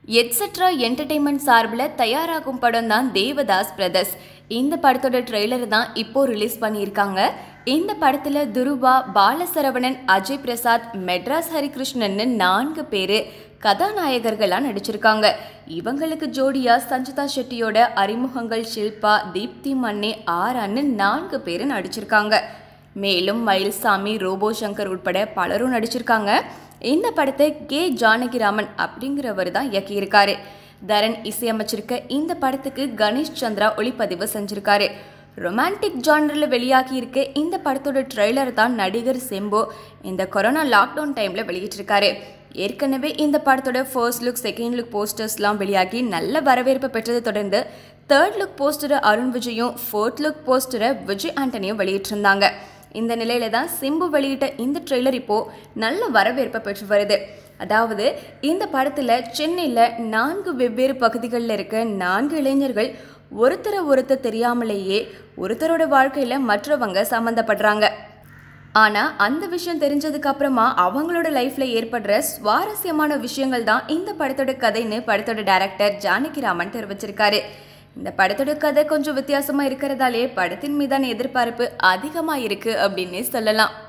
etcetera entertainment சார்பில் தயாராகும் படம் தான் தேவதாஸ் பிரதர்ஸ் இந்த படத்தோட ட்ரெய்லர் தான் இப்போ ரிலீஸ் பண்ணியிருக்காங்க இந்த படத்தில் துருவா பாலசரவணன் அஜய் பிரசாத் மெட்ராஸ் ஹரிகிருஷ்ணன்னு நான்கு பேர் கதாநாயகர்களாக நடிச்சிருக்காங்க இவங்களுக்கு ஜோடியா சஞ்சிதா ஷெட்டியோட அறிமுகங்கள் ஷில்பா தீப்தி மன்னே ஆரான்னு நான்கு பேர் நடிச்சிருக்காங்க மேலும் மயில்சாமி ரோபோ சங்கர் உட்பட பலரும் நடிச்சிருக்காங்க இந்த படத்தை கே ஜானகிராமன் அப்படிங்கிறவர் தான் இயக்கியிருக்காரு தரன் இசையமைச்சிருக்க இந்த படத்துக்கு கணேஷ் சந்திரா ஒளிப்பதிவு செஞ்சிருக்காரு ரொமான்டிக் ஜானரில் வெளியாகி இருக்க இந்த படத்தோட ட்ரெய்லர் தான் நடிகர் செம்போ இந்த கொரோனா லாக்டவுன் டைமில் வெளியிட்டிருக்காரு ஏற்கனவே இந்த படத்தோட ஃபர்ஸ்ட் லுக் செகண்ட் லுக் போஸ்டர்ஸ்லாம் வெளியாகி நல்ல வரவேற்பு பெற்றதை தொடர்ந்து தேர்ட் லுக் போஸ்டரை அருண் விஜயும் ஃபோர்த் லுக் போஸ்டரை விஜய் ஆண்டனியும் வெளியிட்டிருந்தாங்க இந்த நிலையில தான் சிம்பு வெளியிட்ட இந்த ட்ரெய்லர் இப்போ நல்ல வரவேற்பை பெற்று வருது அதாவது இந்த படத்தில் சென்னையில் நான்கு வெவ்வேறு பகுதிகளில் இருக்க நான்கு இளைஞர்கள் ஒருத்தரை ஒருத்தர் தெரியாமலேயே ஒருத்தரோட வாழ்க்கையில் மற்றவங்க சம்மந்தப்படுறாங்க ஆனால் அந்த விஷயம் தெரிஞ்சதுக்கு அப்புறமா அவங்களோட லைஃப்பில் ஏற்படுற சுவாரஸ்யமான விஷயங்கள் தான் இந்த படத்தோட கதைன்னு படத்தோட டைரக்டர் ஜானகிராமன் தெரிவிச்சிருக்காரு இந்த படத்தோட கதை கொஞ்சம் வித்தியாசமாக இருக்கிறதாலே படத்தின் மீதான எதிர்பார்ப்பு அதிகமாக இருக்குது அப்படின்னு சொல்லலாம்